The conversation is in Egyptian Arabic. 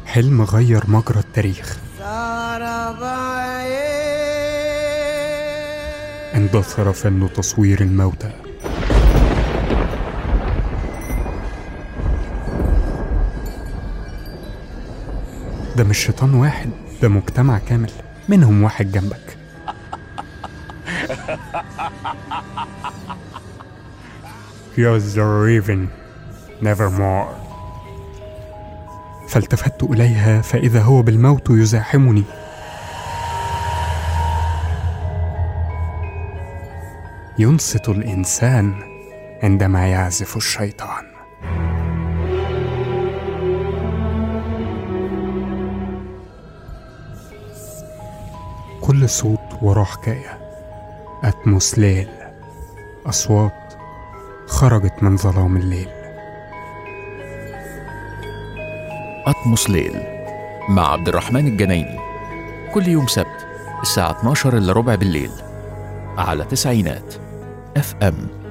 حلم غير مجرى التاريخ اندثر فن تصوير الموتى ده مش شيطان واحد ده مجتمع كامل منهم واحد جنبك Here's the raven nevermore فالتفت إليها فإذا هو بالموت يزاحمني ينصت الإنسان عندما يعزف الشيطان كل صوت وراه حكاية أتموس ليل أصوات خرجت من ظلام الليل أطمس ليل مع عبد الرحمن الجنايني كل يوم سبت الساعة 12 إلا ربع بالليل على تسعينات اف ام